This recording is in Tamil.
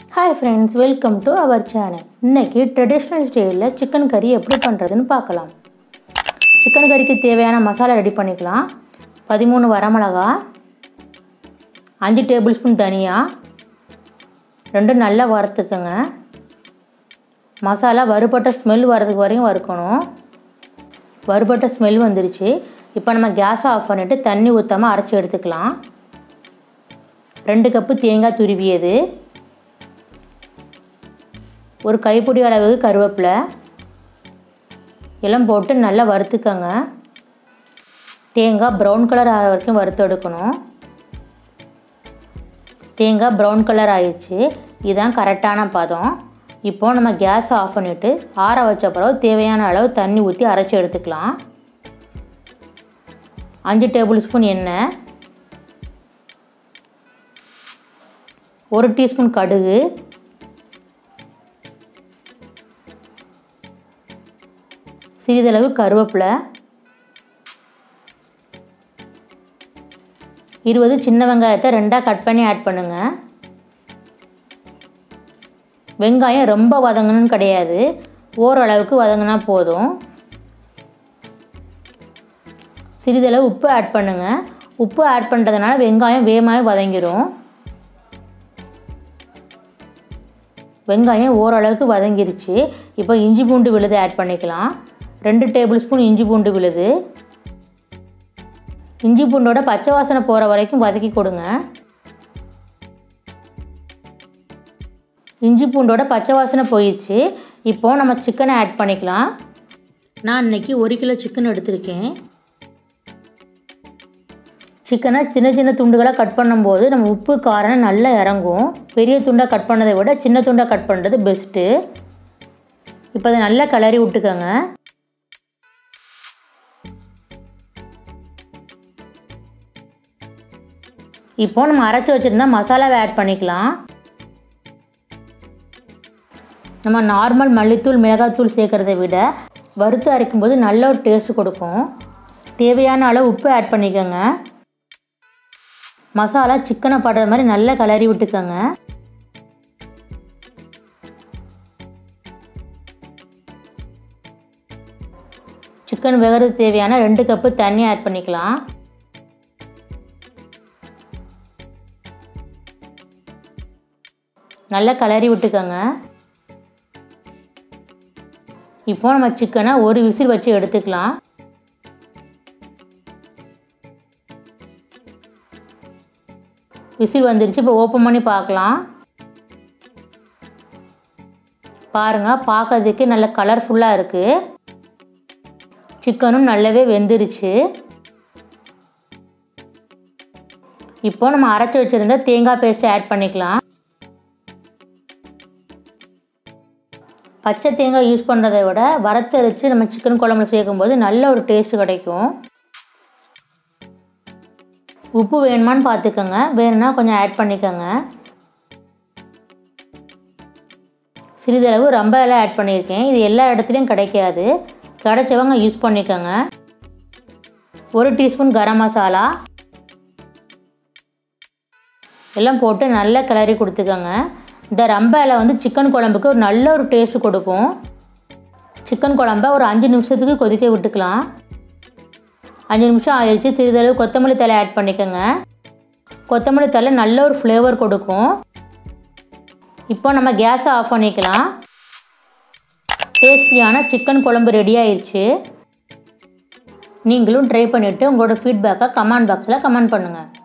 hi friends welcome to our channel இன்னைக்கு ட்ரெடிஷ்னல் ஸ்டைலில் சிக்கன் கறி எப்படி பண்ணுறதுன்னு பார்க்கலாம் சிக்கன் கறிக்கு தேவையான மசாலா ரெடி பண்ணிக்கலாம் பதிமூணு வரமிளகா அஞ்சு டேபிள் ஸ்பூன் தனியா ரெண்டு நல்லா வறுத்துக்கோங்க மசாலா வறுபட்ட ஸ்மெல் வரதுக்கு வரையும் வறுக்கணும் வறுபட்ட ஸ்மெல் வந்துருச்சு இப்போ நம்ம கேஸை ஆஃப் பண்ணிவிட்டு தண்ணி ஊற்றாமல் அரைச்சி எடுத்துக்கலாம் ரெண்டு கப்பு தேங்காய் துருவியது ஒரு கைப்பிடி அளவுக்கு கருவேப்பிலை எல்லாம் போட்டு நல்லா வறுத்துக்கோங்க தேங்காய் ப்ரௌன் கலர் ஆகிற வரைக்கும் வறுத்து எடுக்கணும் தேங்காய் ப்ரௌன் கலர் ஆயிடுச்சு இதுதான் கரெக்டான பதம் இப்போ நம்ம கேஸை ஆஃப் பண்ணிவிட்டு ஆற வச்ச பிறகு தேவையான அளவு தண்ணி ஊற்றி அரைச்சி எடுத்துக்கலாம் அஞ்சு டேபிள் ஸ்பூன் எண்ணெய் ஒரு டீஸ்பூன் கடுகு சிறிதளவு கருவேப்பிலை இருபது சின்ன வெங்காயத்தை ரெண்டாக கட் பண்ணி ஆட் பண்ணுங்கள் வெங்காயம் ரொம்ப வதங்கணும்னு கிடையாது ஓரளவுக்கு வதங்கினா போதும் சிறிதளவு உப்பு ஆட் பண்ணுங்கள் உப்பு ஆட் பண்ணுறதுனால வெங்காயம் வேகமாகவே வதங்கிடும் வெங்காயம் ஓரளவுக்கு வதங்கிருச்சு இப்போ இஞ்சி பூண்டு விழுது ஆட் பண்ணிக்கலாம் ரெண்டு டேபிள் ஸ்பூன் இஞ்சி பூண்டு விழுது இஞ்சி பூண்டோட பச்சை வாசனை போகிற வரைக்கும் வதக்கி கொடுங்க இஞ்சி பூண்டோட பச்சை வாசனை போயிடுச்சு இப்போது நம்ம சிக்கனை ஆட் பண்ணிக்கலாம் நான் இன்றைக்கி ஒரு கிலோ சிக்கன் எடுத்திருக்கேன் சிக்கனை சின்ன சின்ன துண்டுகளாக கட் பண்ணும்போது நம்ம உப்பு காரம் நல்லா இறங்கும் பெரிய துண்டாக கட் பண்ணதை விட சின்ன துண்டாக கட் பண்ணுறது பெஸ்ட்டு இப்போ அதை நல்லா கிளறி விட்டுக்கோங்க இப்போ நம்ம அரைச்சி வச்சுருந்தா மசாலாவை ஆட் பண்ணிக்கலாம் நம்ம நார்மல் மல்லித்தூள் மிளகாத்தூள் சேர்க்குறத விட வறுத்து அரைக்கும் போது நல்ல ஒரு டேஸ்ட் கொடுக்கும் தேவையான அளவு உப்பு ஆட் பண்ணிக்கோங்க மசாலா சிக்கனை படுற மாதிரி நல்லா கிளறி விட்டுக்கோங்க சிக்கன் வேகிறதுக்கு தேவையான ரெண்டு கப்பு தண்ணி ஆட் பண்ணிக்கலாம் நல்லா கிளறி விட்டுக்கோங்க இப்போ நம்ம சிக்கனை ஒரு விசில் வச்சு எடுத்துக்கலாம் விசில் வந்துருச்சு இப்போ ஓப்பன் பண்ணி பார்க்கலாம் பாருங்கள் பார்க்கறதுக்கு நல்ல கலர்ஃபுல்லாக இருக்குது சிக்கனும் நல்லாவே வெந்துருச்சு இப்போ நம்ம அரைச்சி வச்சுருந்த தேங்காய் பேஸ்ட்டை ஆட் பண்ணிக்கலாம் பச்சை தேங்காய் யூஸ் பண்ணுறதை விட வறுத்தரைச்சு நம்ம சிக்கன் குழம்புல சேர்க்கும்போது நல்ல ஒரு டேஸ்ட் கிடைக்கும் உப்பு வேணுமான்னு பார்த்துக்கோங்க வேணும்னா கொஞ்சம் ஆட் பண்ணிக்கோங்க சிறிதளவு ரொம்ப எல்லாம் ஆட் பண்ணியிருக்கேன் இது எல்லா இடத்துலையும் கிடைக்காது கிடைச்சவங்க யூஸ் பண்ணிக்கோங்க ஒரு டீஸ்பூன் கரம் மசாலா எல்லாம் போட்டு நல்லா கிளறி கொடுத்துக்கோங்க இந்த ரம்ப இலை வந்து சிக்கன் குழம்புக்கு ஒரு நல்ல ஒரு டேஸ்ட் கொடுக்கும் சிக்கன் குழம்ப ஒரு அஞ்சு நிமிஷத்துக்கு கொதிக்க விட்டுக்கலாம் அஞ்சு நிமிஷம் ஆயிடுச்சு சிறிதளவு கொத்தமல்லி தலை ஆட் பண்ணிக்கோங்க கொத்தமல்லி தலை நல்ல ஒரு ஃப்ளேவர் கொடுக்கும் இப்போ நம்ம கேஸை ஆஃப் பண்ணிக்கலாம் டேஸ்டியான சிக்கன் குழம்பு ரெடி ஆயிடுச்சு நீங்களும் ட்ரை பண்ணிவிட்டு உங்களோட ஃபீட்பேக்கை கமெண்ட் பாக்ஸில் கமெண்ட் பண்ணுங்கள்